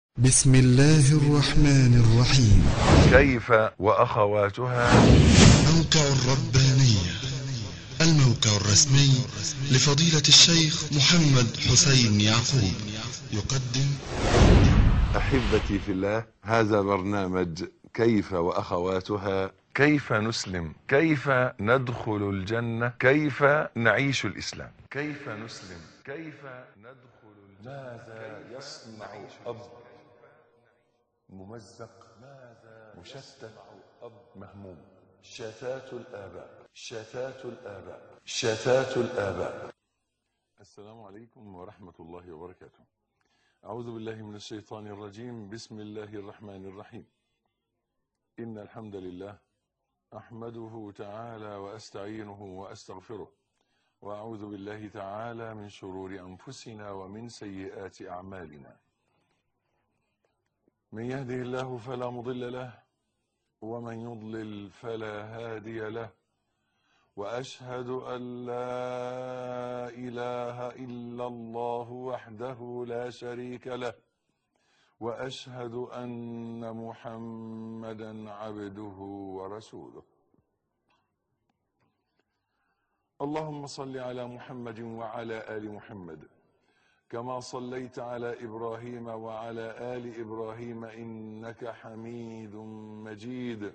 بسم الله الرحمن الرحيم كيف وأخواتها موقع الربانية الموقع الرسمي لفضيلة الشيخ محمد حسين يعقوب يقدم أحبتي في الله هذا برنامج كيف وأخواتها كيف نسلم كيف ندخل الجنة كيف نعيش الإسلام كيف نسلم كيف ندخل الجنة ماذا يصنع أب ممزق ماذا مشتت أب مهموم شتات الآباء شتات الآباء شتات الآباء السلام عليكم ورحمة الله وبركاته أعوذ بالله من الشيطان الرجيم بسم الله الرحمن الرحيم إن الحمد لله أحمده تعالى وأستعينه وأستغفره وأعوذ بالله تعالى من شرور أنفسنا ومن سيئات أعمالنا من يهده الله فلا مضل له ومن يضلل فلا هادي له واشهد ان لا اله الا الله وحده لا شريك له واشهد ان محمدا عبده ورسوله اللهم صل على محمد وعلى ال محمد كما صليت على ابراهيم وعلى ال ابراهيم انك حميد مجيد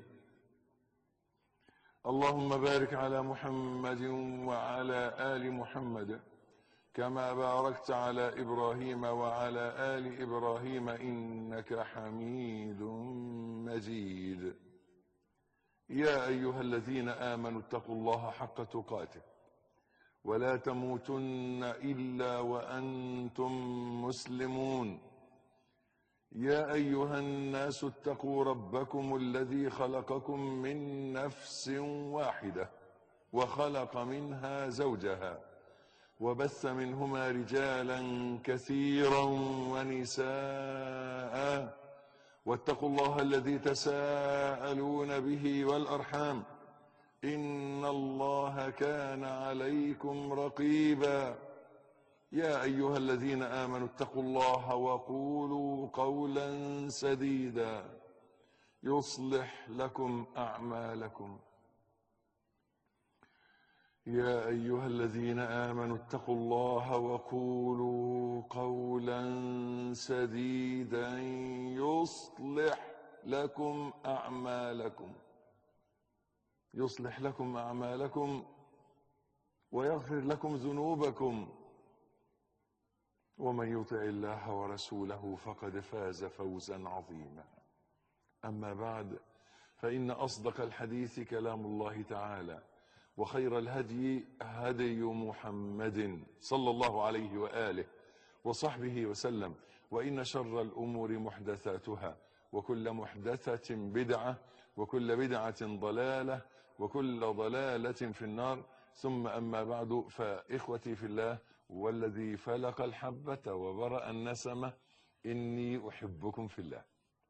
اللهم بارك على محمد وعلى ال محمد كما باركت على ابراهيم وعلى ال ابراهيم انك حميد مجيد يا ايها الذين امنوا اتقوا الله حق تقاته ولا تموتن الا وانتم مسلمون يا ايها الناس اتقوا ربكم الذي خلقكم من نفس واحده وخلق منها زوجها وبث منهما رجالا كثيرا ونساء واتقوا الله الذي تساءلون به والارحام ان الله كان عليكم رقيبا يا ايها الذين امنوا اتقوا الله وقولوا قولا سديدا يصلح لكم اعمالكم يا ايها الذين امنوا اتقوا الله وقولوا قولا سديدا يصلح لكم اعمالكم يصلح لكم اعمالكم ويغفر لكم ذنوبكم ومن يطع الله ورسوله فقد فاز فوزا عظيما اما بعد فان اصدق الحديث كلام الله تعالى وخير الهدي هدي محمد صلى الله عليه واله وصحبه وسلم وان شر الامور محدثاتها وكل محدثه بدعه وكل بدعه ضلاله وكل ضلاله في النار ثم اما بعد فاخوتي في الله والذي فلق الحبه وبرا النسمه اني احبكم في الله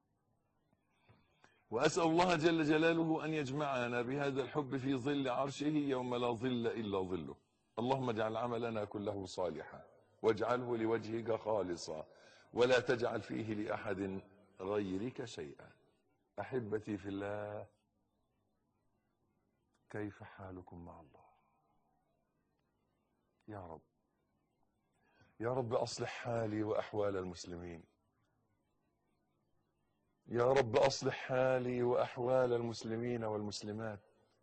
واسال الله جل جلاله ان يجمعنا بهذا الحب في ظل عرشه يوم لا ظل الا ظله اللهم اجعل عملنا كله صالحا واجعله لوجهك خالصا ولا تجعل فيه لاحد غيرك شيئا احبتي في الله كيف حالكم مع الله يا رب يا رب اصلح حالي واحوال المسلمين يا رب اصلح حالي واحوال المسلمين والمسلمات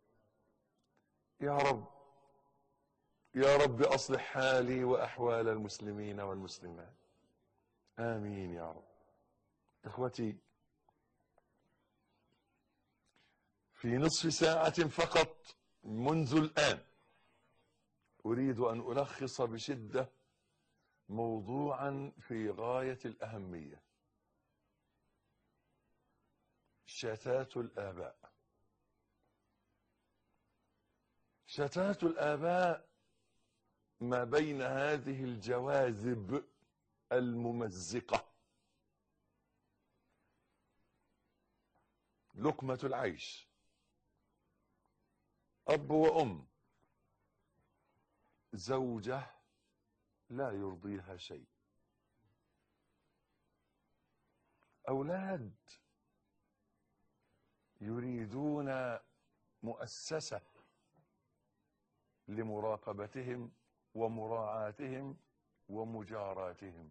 يا رب يا رب اصلح حالي واحوال المسلمين والمسلمات امين يا رب اخوتي في نصف ساعه فقط منذ الان اريد ان الخص بشده موضوعا في غايه الاهميه شتات الآباء شتات الآباء ما بين هذه الجواذب الممزقة لقمة العيش أب وأم زوجة لا يرضيها شيء أولاد يريدون مؤسسة لمراقبتهم ومراعاتهم ومجاراتهم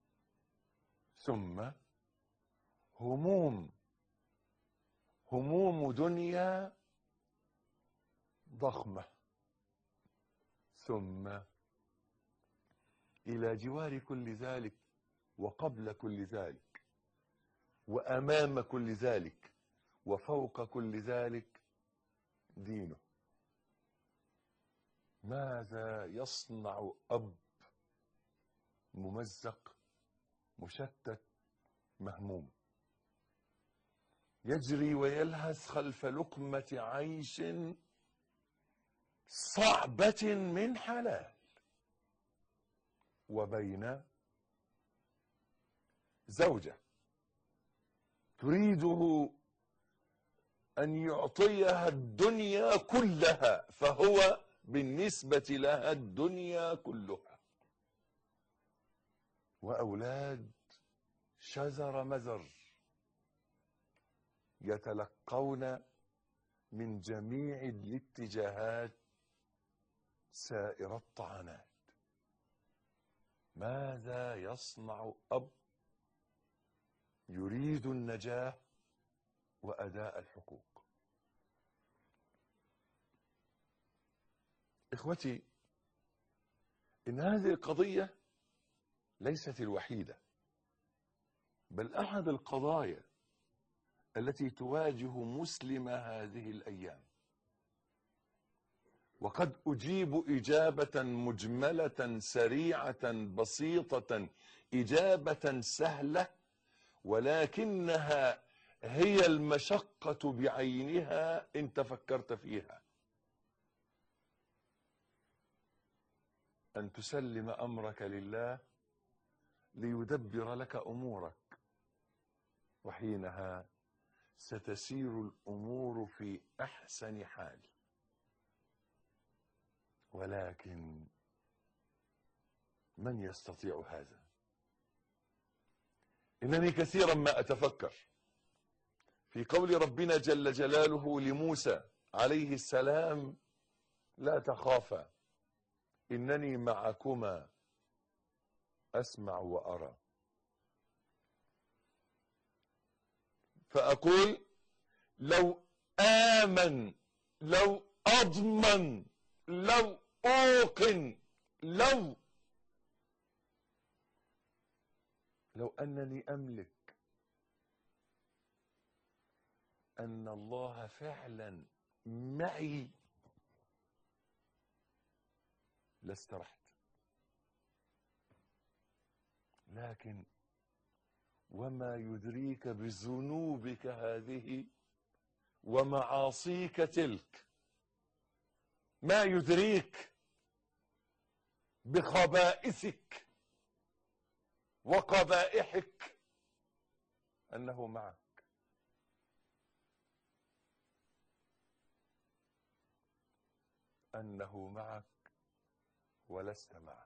ثم هموم هموم دنيا ضخمة ثم إلى جوار كل ذلك وقبل كل ذلك وأمام كل ذلك وفوق كل ذلك دينه ماذا يصنع أب ممزق مشتت مهموم يجري ويلهث خلف لقمة عيش صعبة من حلال وبين زوجة تريده أن يعطيها الدنيا كلها فهو بالنسبة لها الدنيا كلها وأولاد شزر مزر يتلقون من جميع الاتجاهات سائر الطعنات ماذا يصنع أب يريد النجاة وأداء الحقوق إخوتي إن هذه القضية ليست الوحيدة بل أحد القضايا التي تواجه مسلم هذه الأيام وقد أجيب إجابة مجملة سريعة بسيطة إجابة سهلة ولكنها هي المشقة بعينها إن تفكرت فيها أن تسلم أمرك لله ليدبر لك أمورك وحينها ستسير الأمور في أحسن حال ولكن من يستطيع هذا إنني كثيرا ما أتفكر في قول ربنا جل جلاله لموسى عليه السلام لا تخافا إنني معكما أسمع وأرى فأقول لو آمن لو أضمن لو أوقن لو لو أنني أملك أن الله فعلا معي لاسترحت لكن وما يدريك بذنوبك هذه ومعاصيك تلك ما يدريك بخبائثك وقبائحك انه معك انه معك ولست معه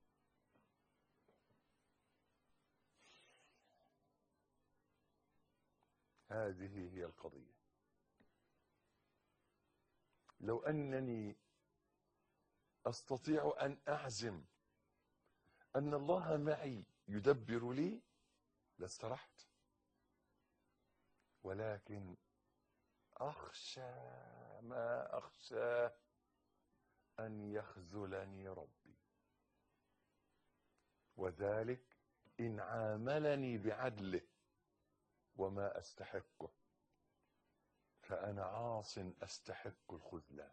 هذه هي القضيه لو انني استطيع ان اعزم ان الله معي يدبر لي لاسترحت ولكن اخشى ما اخشى ان يخذلني ربي وذلك ان عاملني بعدله وما استحقه فانا عاص استحق الخذلان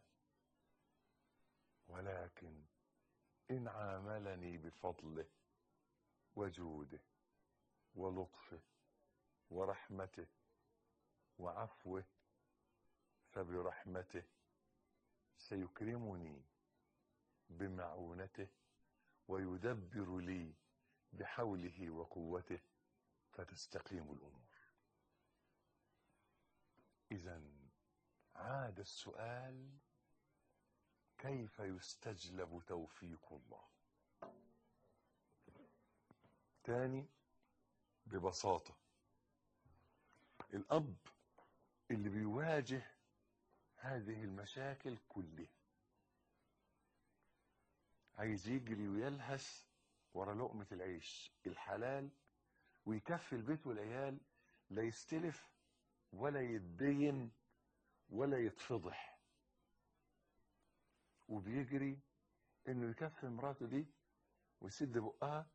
ولكن ان عاملني بفضله وجوده ولطفه ورحمته وعفوه فبرحمته سيكرمني بمعونته ويدبر لي بحوله وقوته فتستقيم الامور اذا عاد السؤال كيف يستجلب توفيق الله تاني ببساطه الاب اللي بيواجه هذه المشاكل كلها عايز يجري ويلهث ورا لقمة العيش الحلال ويكفي البيت والعيال لا يستلف ولا يتدين ولا يتفضح وبيجري انه يكفي مراته دي ويسد بقها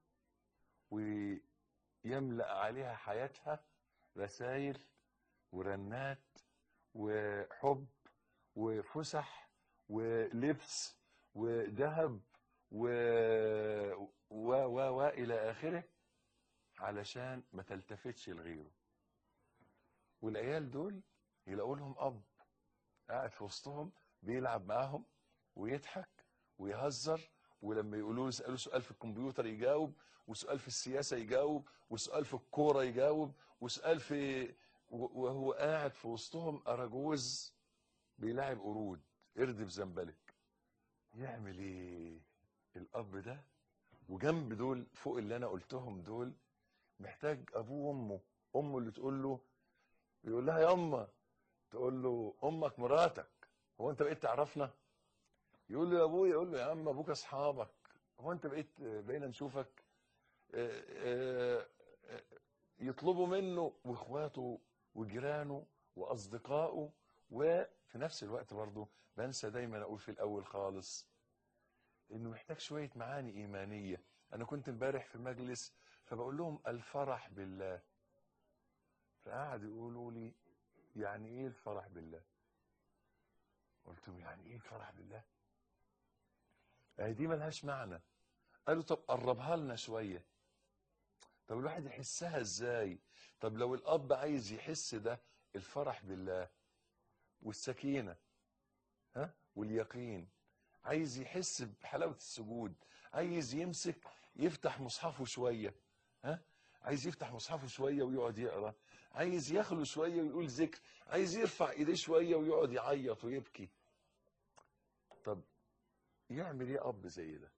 ويملأ عليها حياتها رسائل ورنات وحب وفسح ولبس وذهب و و و و الى اخره علشان ما تلتفتش لغيره والعيال دول يلاقوا لهم اب قاعد في وسطهم بيلعب معاهم ويضحك ويهزر ولما يقولوا له يسالوا سؤال في الكمبيوتر يجاوب وسؤال في السياسه يجاوب وسؤال في الكوره يجاوب وسؤال في و- وهو قاعد في وسطهم اراجوز بيلاعب قرود قرد بزنبلك يعمل ايه الاب ده وجنب دول فوق اللي انا قلتهم دول محتاج ابوه وامه امه اللي تقول له يقول لها يا اما تقول له امك مراتك هو انت بقيت تعرفنا يقول له يا ابويا يقول له يا عم ابوك اصحابك هو انت بقيت بقينا نشوفك آه، آه، آه، يطلبوا منه واخواته وجيرانه واصدقائه وفي نفس الوقت برضه بنسى دايما اقول في الاول خالص انه محتاج شويه معاني ايمانيه انا كنت امبارح في مجلس فبقول لهم الفرح بالله فقعدوا يقولوا لي يعني ايه الفرح بالله قلت لهم يعني ايه الفرح بالله اهي دي ملهاش معنى قالوا طب قربها لنا شويه طب الواحد يحسها ازاي طب لو الاب عايز يحس ده الفرح بالله والسكينه ها واليقين عايز يحس بحلاوه السجود عايز يمسك يفتح مصحفه شويه ها عايز يفتح مصحفه شويه ويقعد يقرا عايز يخلو شويه ويقول ذكر عايز يرفع ايديه شويه ويقعد يعيط ويبكي طب يعمل ايه اب زي ده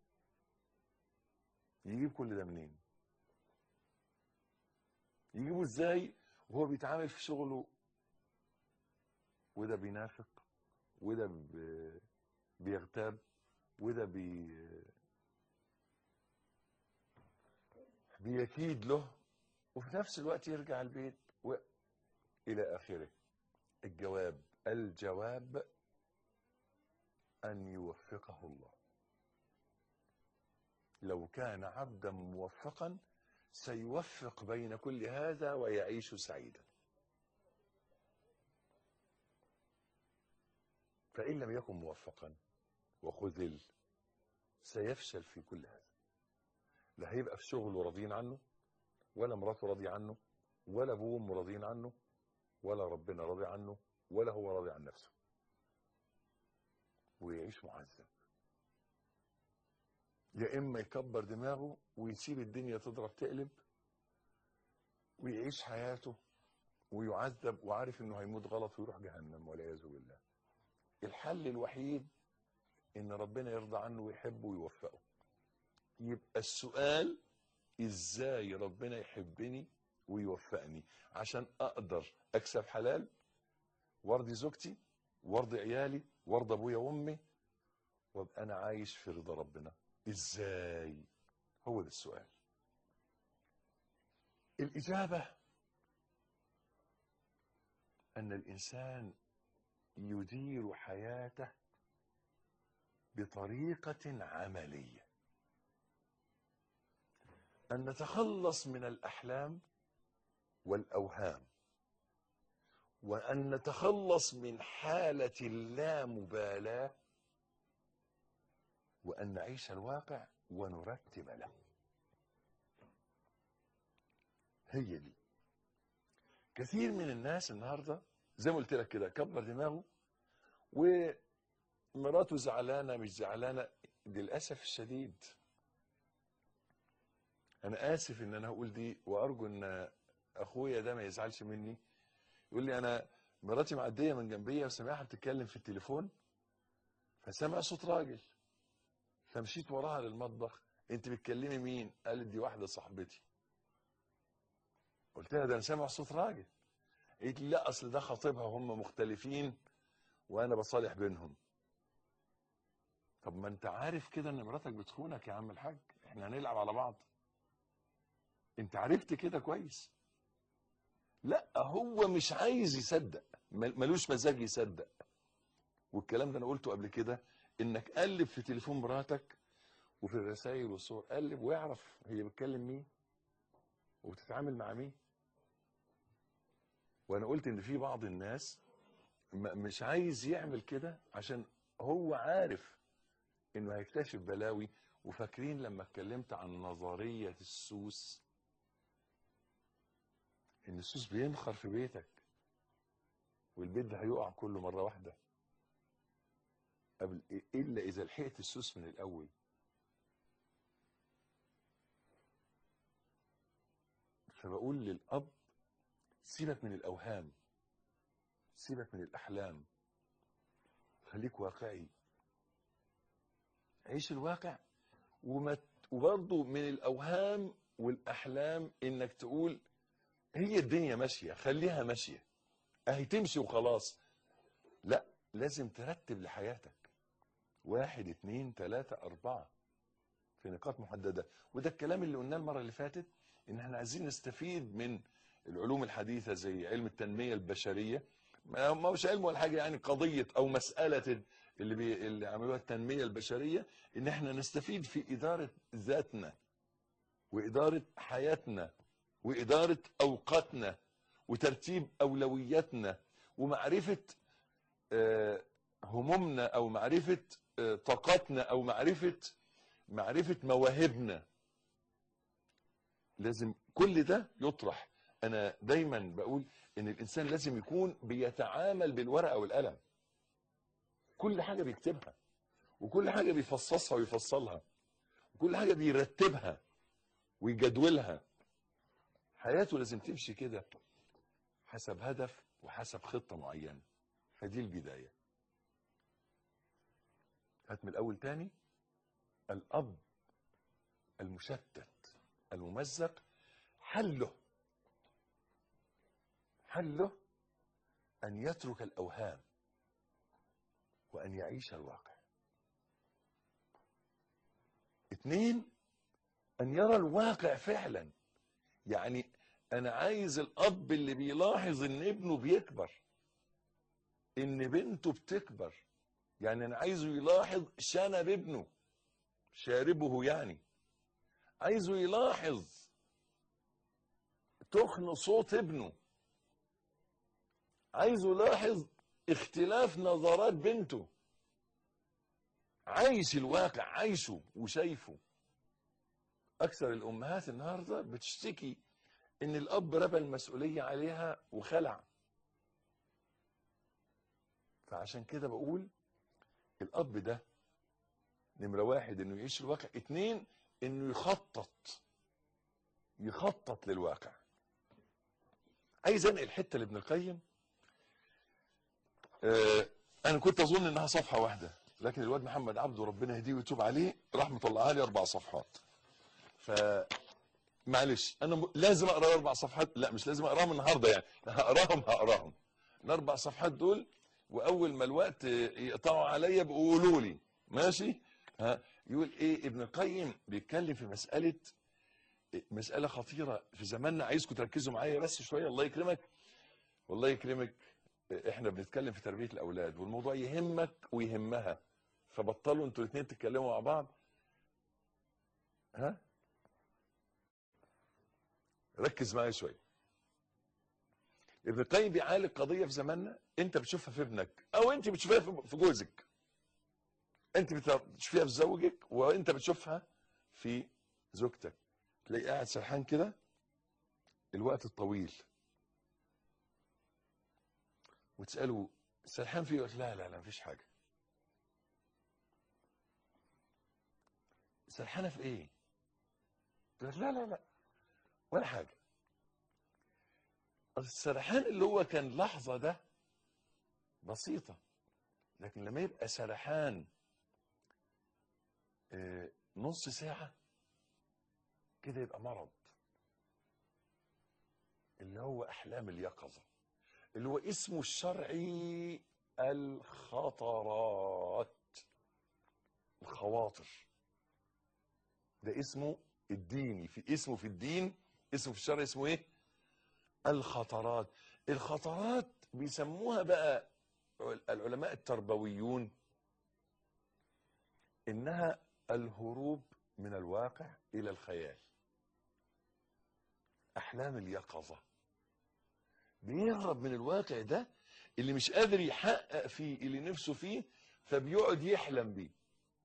يجيب كل ده منين يجيبه ازاي وهو بيتعامل في شغله وده بينافق وده ب- بيغتاب وده بي بيكيد له وفي نفس الوقت يرجع البيت و... إلى آخره الجواب الجواب أن يوفقه الله لو كان عبدا موفقا سيوفق بين كل هذا ويعيش سعيدا فإن لم يكن موفقا وخذل سيفشل في كل هذا لا هيبقى في شغله راضيين عنه ولا مراته راضية عنه ولا ابوه وامه راضيين عنه ولا ربنا راضي عنه ولا هو راضي عن نفسه ويعيش معذب يا اما يكبر دماغه ويسيب الدنيا تضرب تقلب ويعيش حياته ويعذب وعارف انه هيموت غلط ويروح جهنم والعياذ بالله الحل الوحيد ان ربنا يرضى عنه ويحبه ويوفقه يبقى السؤال ازاي ربنا يحبني ويوفقني عشان اقدر اكسب حلال وارضي زوجتي وارضي عيالي وارضي ابويا وامي وابقى انا عايش في رضا ربنا ازاي هو ده السؤال الاجابه ان الانسان يدير حياته بطريقه عمليه ان نتخلص من الاحلام والاوهام وان نتخلص من حاله اللامبالاه وان نعيش الواقع ونرتب له هي دي كثير من الناس النهارده زي ما قلت لك كده كبر دماغه ومراته زعلانه مش زعلانه للاسف الشديد انا اسف ان انا هقول دي وارجو ان اخويا ده ما يزعلش مني يقول لي انا مراتي معديه من جنبيا وسامعها بتتكلم في التليفون فسامع صوت راجل فمشيت وراها للمطبخ انت بتكلمي مين قالت دي واحده صاحبتي قلت لها ده انا سامع صوت راجل قالت لي لا اصل ده خطيبها وهم مختلفين وانا بصالح بينهم طب ما انت عارف كده ان مراتك بتخونك يا عم الحاج احنا هنلعب على بعض انت عرفت كده كويس لا هو مش عايز يصدق مل- ملوش مزاج يصدق والكلام ده انا قلته قبل كده انك قلب في تليفون مراتك وفي الرسائل والصور قلب واعرف هي بتكلم مين وبتتعامل مع مين وانا قلت ان في بعض الناس م- مش عايز يعمل كده عشان هو عارف انه هيكتشف بلاوي وفاكرين لما اتكلمت عن نظرية السوس ان السوس بينخر في بيتك والبيت ده هيقع كله مرة واحدة قبل الا اذا لحقت السوس من الاول فبقول للاب سيبك من الاوهام سيبك من الاحلام خليك واقعي عيش الواقع وما وبرضه من الاوهام والاحلام انك تقول هي الدنيا ماشيه خليها ماشيه اهي تمشي وخلاص لا لازم ترتب لحياتك واحد اتنين تلاتة أربعة في نقاط محددة وده الكلام اللي قلناه المرة اللي فاتت إن احنا عايزين نستفيد من العلوم الحديثة زي علم التنمية البشرية ما ما هوش علم ولا حاجة يعني قضية أو مسألة اللي, بي اللي عملوها التنمية البشرية إن احنا نستفيد في إدارة ذاتنا وإدارة حياتنا وإدارة أوقاتنا وترتيب أولوياتنا ومعرفة آه، همومنا أو معرفة آه، طاقاتنا أو معرفة معرفة مواهبنا لازم كل ده يطرح أنا دايما بقول إن الإنسان لازم يكون بيتعامل بالورقة والقلم كل حاجة بيكتبها وكل حاجة بيفصصها ويفصلها وكل حاجة بيرتبها ويجدولها حياته لازم تمشي كده حسب هدف وحسب خطة معينة فدي البداية هات من الأول تاني الأب المشتت الممزق حله حله أن يترك الأوهام وأن يعيش الواقع اثنين أن يرى الواقع فعلا يعني أنا عايز الأب اللي بيلاحظ إن ابنه بيكبر إن بنته بتكبر يعني أنا عايزه يلاحظ شنب ابنه شاربه يعني عايزه يلاحظ تخن صوت ابنه عايزه يلاحظ اختلاف نظرات بنته عايش الواقع عايشه وشايفه اكثر الامهات النهارده بتشتكي ان الاب رمى المسؤوليه عليها وخلع فعشان كده بقول الاب ده نمره واحد انه يعيش الواقع اتنين انه يخطط يخطط للواقع عايز انقل حته لابن القيم آه انا كنت اظن انها صفحه واحده لكن الواد محمد عبده ربنا يهديه ويتوب عليه راح مطلعها لي اربع صفحات ف معلش انا م... لازم اقرا اربع صفحات لا مش لازم اقراهم النهارده يعني هقراهم هقراهم الاربع صفحات دول واول ما الوقت يقطعوا عليا بيقولوا لي ماشي ها يقول ايه ابن القيم بيتكلم في مساله مساله خطيره في زماننا عايزكم تركزوا معايا بس شويه الله يكرمك والله يكرمك احنا بنتكلم في تربيه الاولاد والموضوع يهمك ويهمها فبطلوا انتوا الاثنين تتكلموا مع بعض ها ركز معايا شويه ابن القيم بيعالج قضيه في زماننا انت بتشوفها في ابنك او انت بتشوفها في- في جوزك انت بتشوفيها في زوجك وانت بتشوفها في زوجتك تلاقيه قاعد سرحان كده الوقت الطويل وتساله سرحان فيه يقول لك لا لا لا مفيش حاجه سرحانه في ايه؟ تقول لك لا لا لا ولا حاجه السرحان اللي هو كان لحظه ده بسيطه لكن لما يبقى سرحان آه، نص ساعه كده يبقى مرض اللي هو احلام اليقظه اللي هو اسمه الشرعي الخطرات الخواطر ده اسمه الديني في اسمه في الدين اسمه في الشرع اسمه ايه الخطرات الخطرات بيسموها بقى العلماء التربويون انها الهروب من الواقع الى الخيال احلام اليقظه بيهرب من الواقع ده اللي مش قادر يحقق فيه اللي نفسه فيه فبيقعد يحلم بيه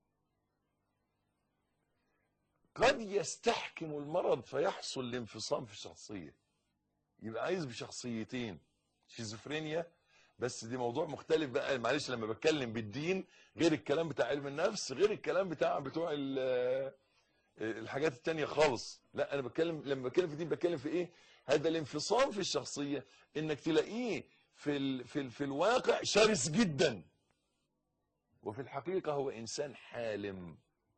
قد يستحكم المرض فيحصل الانفصام في الشخصيه يبقى عايز بشخصيتين شيزوفرينيا بس دي موضوع مختلف بقى معلش لما بتكلم بالدين غير الكلام بتاع علم النفس غير الكلام بتاع بتوع ال- الحاجات التانية خالص لا انا بتكلم لما بتكلم في الدين بتكلم في ايه هذا الانفصام في الشخصية انك تلاقيه في ال في ال في الواقع شرس جدا وفي الحقيقة هو انسان حالم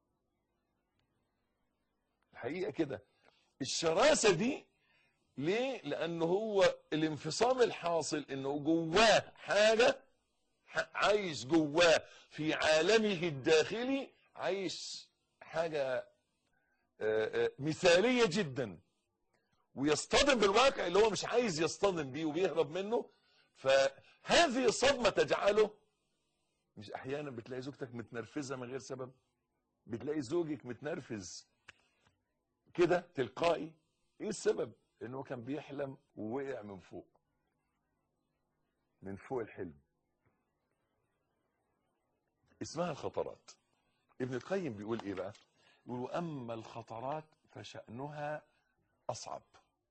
الحقيقة كده الشراسة دي ليه؟ لأنه هو الانفصام الحاصل إنه جواه حاجة ح- عايش جواه في عالمه الداخلي عايش حاجة آه، آه، مثالية جدا ويصطدم بالواقع اللي هو مش عايز يصطدم بيه وبيهرب منه فهذه الصدمة تجعله مش أحيانا بتلاقي زوجتك متنرفزة من غير سبب بتلاقي زوجك متنرفز كده تلقائي ايه السبب انه كان بيحلم ووقع من فوق من فوق الحلم اسمها الخطرات ابن القيم بيقول ايه بقى يقول واما الخطرات فشأنها اصعب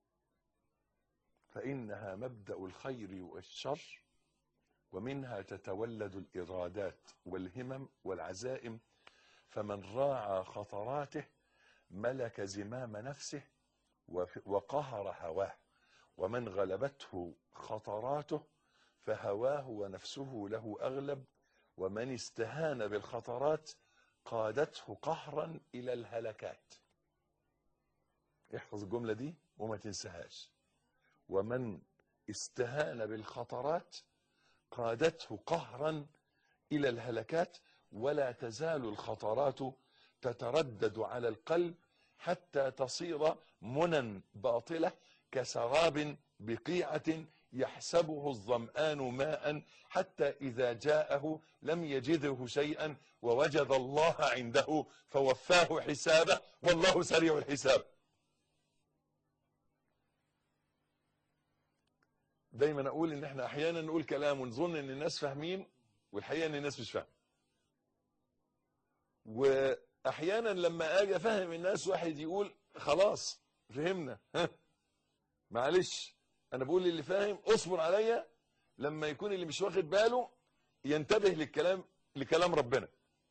فانها مبدأ الخير والشر ومنها تتولد الارادات والهمم والعزائم فمن راعى خطراته ملك زمام نفسه وف- وقهر هواه ومن غلبته خطراته فهواه ونفسه له اغلب ومن استهان بالخطرات قادته قهرا الى الهلكات احفظ الجمله دي وما تنساهاش ومن استهان بالخطرات قادته قهرا الى الهلكات ولا تزال الخطرات تتردد على القلب حتى تصير منى باطله كسراب بقيعه يحسبه الظمآن ماء حتى إذا جاءه لم يجده شيئا ووجد الله عنده فوفاه حسابه والله سريع الحساب دايما اقول ان احنا احيانا نقول كلام ونظن ان الناس فاهمين والحقيقه ان الناس مش فاهمه واحيانا لما اجي افهم الناس واحد يقول خلاص فهمنا ها معلش انا بقول للي فاهم اصبر عليا لما يكون اللي مش واخد باله ينتبه للكلام لكلام ربنا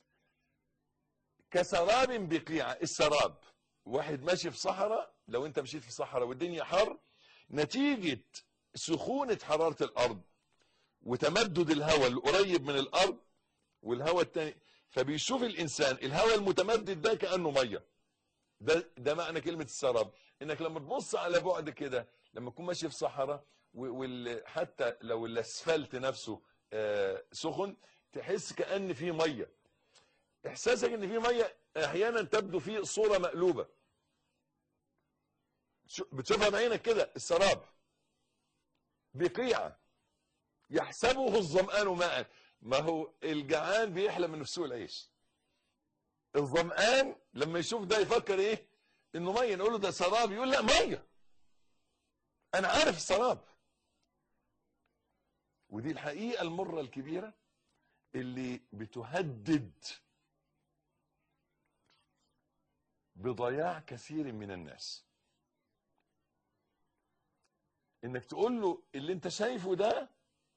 كسراب بقيعة السراب واحد ماشي في صحراء لو انت مشيت في صحراء والدنيا حر نتيجة سخونة حرارة الارض وتمدد الهواء القريب من الارض والهواء التاني فبيشوف الانسان الهواء المتمدد ده كانه ميه ده ده معنى كلمه السراب انك لما تبص على بعد كده لما تكون ماشي في صحراء وحتى لو الاسفلت نفسه آه، سخن تحس كان في ميه احساسك ان في ميه احيانا تبدو فيه صوره مقلوبه شو- بتشوفها بعينك كده السراب بقيعه يحسبه الظمآن ماء ما هو الجعان بيحلم انه في سوق العيش الظمآن لما يشوف ده يفكر ايه انه ميه نقول له ده سراب يقول لا ميه انا عارف السراب ودي الحقيقه المره الكبيره اللي بتهدد بضياع كثير من الناس انك تقول له اللي انت شايفه ده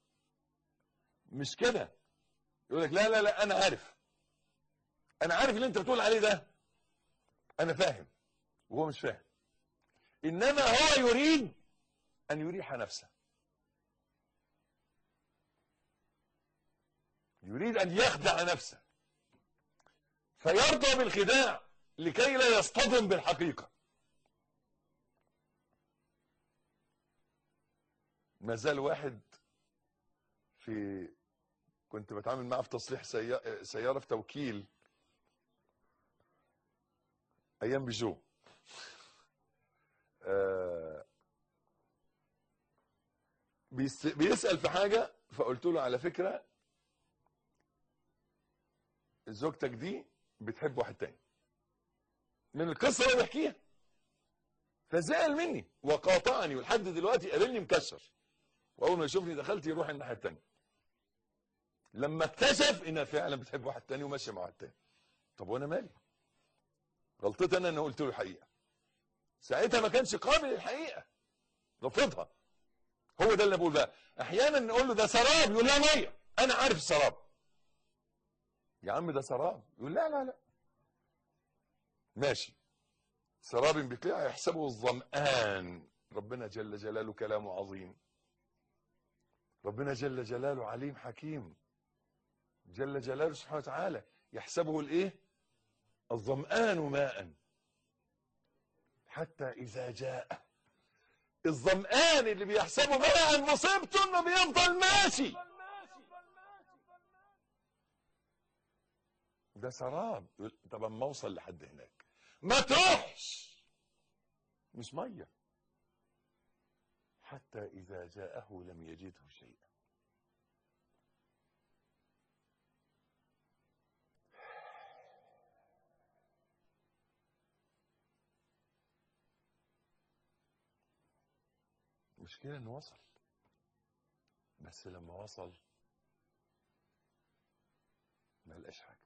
مش كده يقول لك لا لا لا انا عارف انا عارف اللي انت بتقول عليه ده انا فاهم وهو مش فاهم انما هو يريد ان يريح نفسه يريد ان يخدع نفسه فيرضى بالخداع لكي لا يصطدم بالحقيقه ما زال واحد في كنت بتعامل معاه في تصليح سيا- سياره في توكيل ايام بيجو آه، بيس- بيسال في حاجه فقلت له على فكره زوجتك دي بتحب واحد تاني من القصه اللي بيحكيها فزعل مني وقاطعني ولحد دلوقتي قابلني مكسر واول ما يشوفني دخلت يروح الناحيه التانيه لما اكتشف انها فعلا بتحب واحد تاني وماشيه مع واحد تاني طب وانا مالي غلطتي انا ان قلت له الحقيقه ساعتها ما كانش قابل الحقيقه رفضها هو ده اللي بقول بقى احيانا نقول له ده سراب يقول لا ميه انا عارف السراب يا عم ده سراب يقول لا لا لا ماشي سراب بقيع يحسبه الظمآن ربنا جل جلاله كلامه عظيم ربنا جل جلاله عليم حكيم جل جلاله سبحانه وتعالى يحسبه الايه الظمآن ماء حتى إذا جاء الظمآن اللي بيحسبه ماء مصيبته انه بيفضل ماشي ده سراب يقول طب اما اوصل لحد هناك ما تروحش مش ميه حتى اذا جاءه لم يجده شيئا المشكله انه وصل بس لما وصل ما لقاش حاجه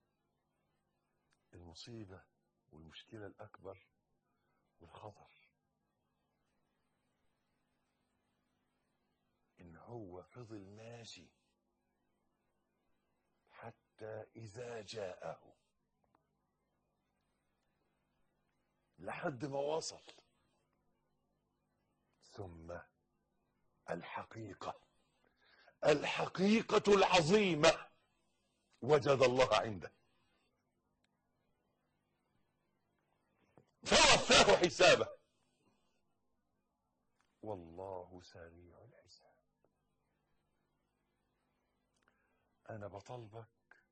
المصيبه والمشكله الاكبر والخطر ان هو فضل ماشي حتى اذا جاءه لحد ما وصل ثم الحقيقه الحقيقه العظيمه وجد الله عنده فوفاه حسابه والله سريع الحساب انا بطلبك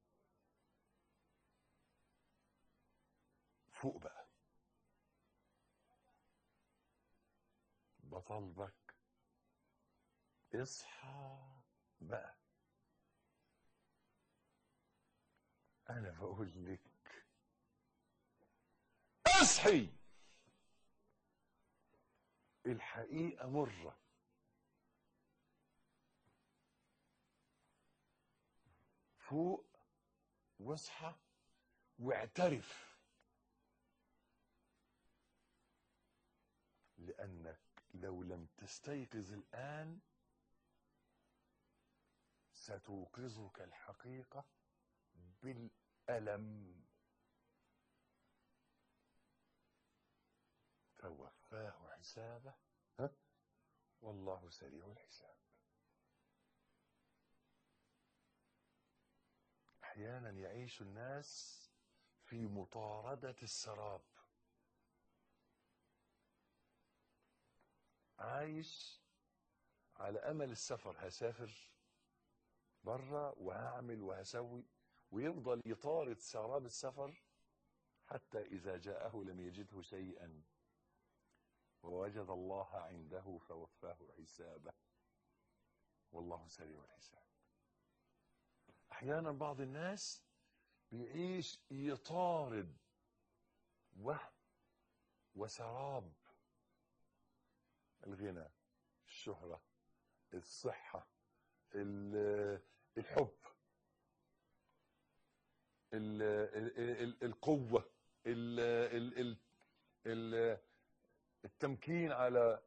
فوق بقى بطلبك اصحى بقى انا بقول لك اصحي الحقيقة مرة فوق واصحى واعترف لأنك لو لم تستيقظ الآن ستوقظك الحقيقة بالألم فوفاه حسابه ها؟ والله سريع الحساب احيانا يعيش الناس في مطارده السراب عايش على امل السفر هسافر بره وهعمل وهسوي ويفضل يطارد سراب السفر حتى اذا جاءه لم يجده شيئا ووجد الله عنده فوفاه حسابه والله سريع الحساب احيانا بعض الناس بيعيش يطارد وهم وسراب الغنى الشهرة الصحة ال- الحب ال- ال- ال- القوة ال- ال- ال- ال- التمكين على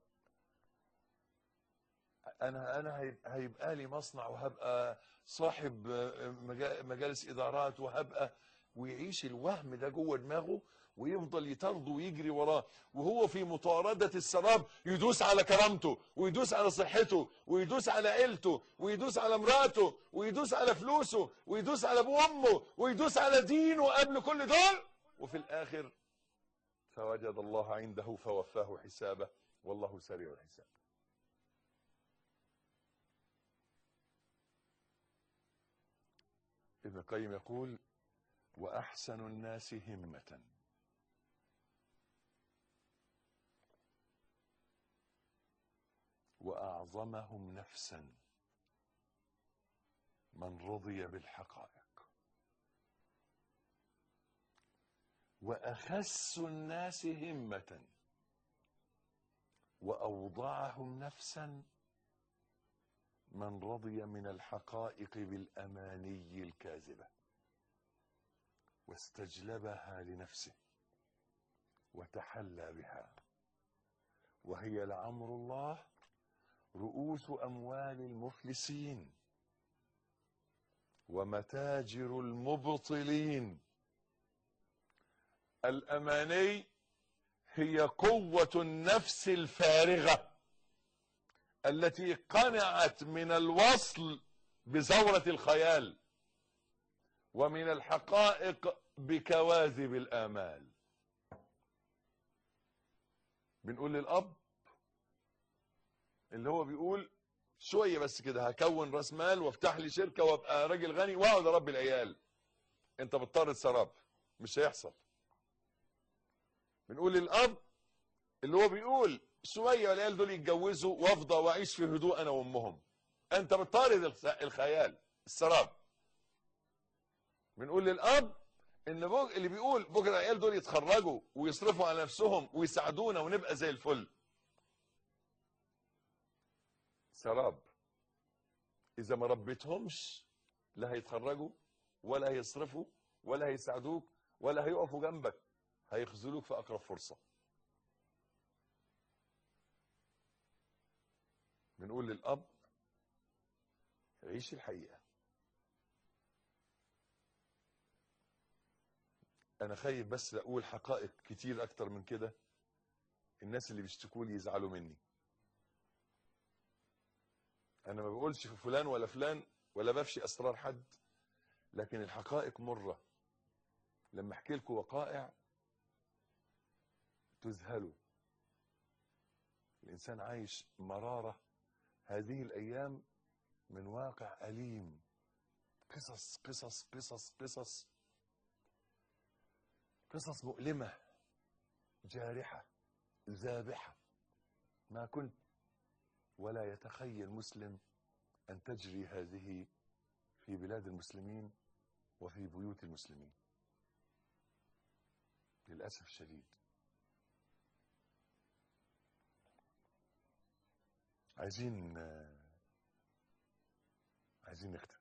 انا انا هيب- هيبقى لي مصنع وهبقى صاحب مجا- مجالس ادارات وهبقى ويعيش الوهم ده جوه دماغه ويفضل يطرده ويجري وراه وهو في مطاردة السراب يدوس على كرامته ويدوس على صحته ويدوس على عيلته ويدوس على مراته ويدوس على فلوسه ويدوس على ابوه وامه ويدوس على دينه قبل كل دول وفي الاخر فوجد الله عنده فوفاه حسابه والله سريع الحساب ابن القيم يقول وأحسن الناس همة وأعظمهم نفسا من رضي بالحقائق وأخس الناس همة وأوضعهم نفسا من رضي من الحقائق بالأماني الكاذبة واستجلبها لنفسه وتحلى بها وهي لعمر الله رؤوس أموال المفلسين ومتاجر المبطلين الأماني هي قوة النفس الفارغة التي قنعت من الوصل بزورة الخيال ومن الحقائق بكواذب الآمال بنقول للأب اللي هو بيقول شوية بس كده هكون راس مال وافتح لي شركة وابقى راجل غني واقعد اربي العيال انت بتطرد سراب مش هيحصل بنقول للأب اللي هو بيقول شوية والعيال دول يتجوزوا وافضى واعيش في هدوء انا وامهم انت بتطارد الخيال السراب بنقول للاب ان بوج... اللي بيقول بكره العيال دول يتخرجوا ويصرفوا على نفسهم ويساعدونا ونبقى زي الفل سراب اذا ما ربيتهمش لا هيتخرجوا ولا هيصرفوا ولا هيساعدوك ولا هيقفوا جنبك هيخذلوك في اقرب فرصه بنقول للاب عيش الحقيقه انا خايف بس اقول حقائق كتير اكتر من كده الناس اللي بيشتكوا لي يزعلوا مني انا ما بقولش في فلان ولا فلان ولا بفشي اسرار حد لكن الحقائق مره لما احكي لكم وقائع تذهلوا الانسان عايش مراره هذه الايام من واقع اليم قصص قصص قصص قصص قصص مؤلمه جارحه ذابحه ما كنت ولا يتخيل مسلم ان تجري هذه في بلاد المسلمين وفي بيوت المسلمين للاسف الشديد عايزين عايزين نختم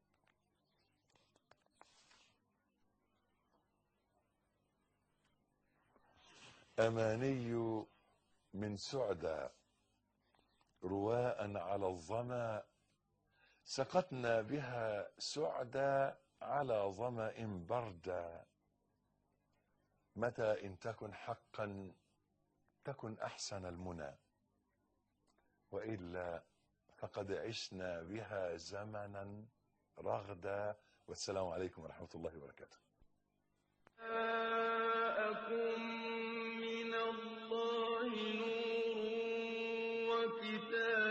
أماني من سعدى رواء على الظما سقتنا بها سعدى على ظمأ بردا متى إن تكن حقا تكن أحسن المنى وإلا فقد عشنا بها زمنا رغدا والسلام عليكم ورحمة الله وبركاته جاءكم من الله نور وكتاب